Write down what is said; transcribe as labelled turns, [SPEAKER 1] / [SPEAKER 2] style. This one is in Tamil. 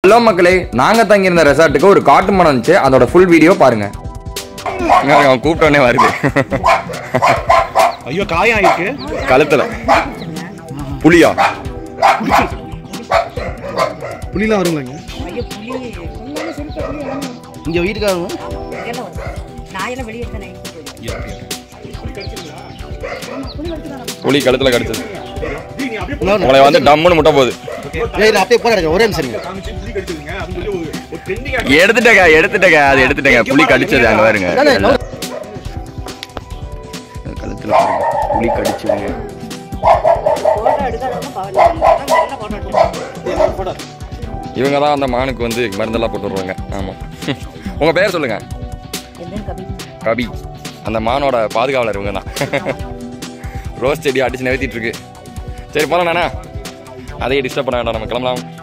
[SPEAKER 1] ஹலோ மக்களே நாங்க தங்கியிருந்த ரெசார்ட்டுக்கு ஒரு காட்டு மரம் இருந்துச்சு அதோட ஃபுல் வீடியோ பாருங்க இங்க பாருங்க, அவன் கூப்பிட்டோன்னே வருது
[SPEAKER 2] ஐயோ காயம் ஆயிருக்கு
[SPEAKER 1] கழுத்துல புளியா
[SPEAKER 2] புலிலாம் வருங்களாங்க இங்க வீட்டுக்காரங்க
[SPEAKER 3] நாயெல்லாம் வெளியே தானே
[SPEAKER 1] புளி கழுத்துல கடிச்சது
[SPEAKER 2] இன்னொரு
[SPEAKER 1] உங்களை வந்து டம்முன்னு முட்டை போகுது
[SPEAKER 2] ஏய், நான் அப்படியே போராடுங்க ஒரே நிமிஷம் இருங்க.
[SPEAKER 1] எடுத்துட்டேங்க எடுத்துட்டேங்க அது எடுத்துட்டேங்க புளி கடிச்சது அங்க பாருங்க
[SPEAKER 2] நானே, நான்
[SPEAKER 1] கழுத்துல பாருங்க. புளி கடிச்சதுங்க
[SPEAKER 3] போட்டோ எடுக்காதவங்க பவர் போட்டோ
[SPEAKER 1] இவங்க தான் அந்த மானுக்கு வந்து மருந்தெல்லாம் போட்டு வருவாங்க ஆமா உங்க பேர் சொல்லுங்க
[SPEAKER 3] எந்த கவி
[SPEAKER 1] கபி அந்த மானோட பாதுகாவலர் இவங்க தான் ரோஸ் செடி அடிச்சு நிறுத்திட்டு இருக்கு சரி போலாம் நானா அதையே டிஸ்டர்ப் பண்ண வேண்டாம் நம்ம கிளம்பலாம்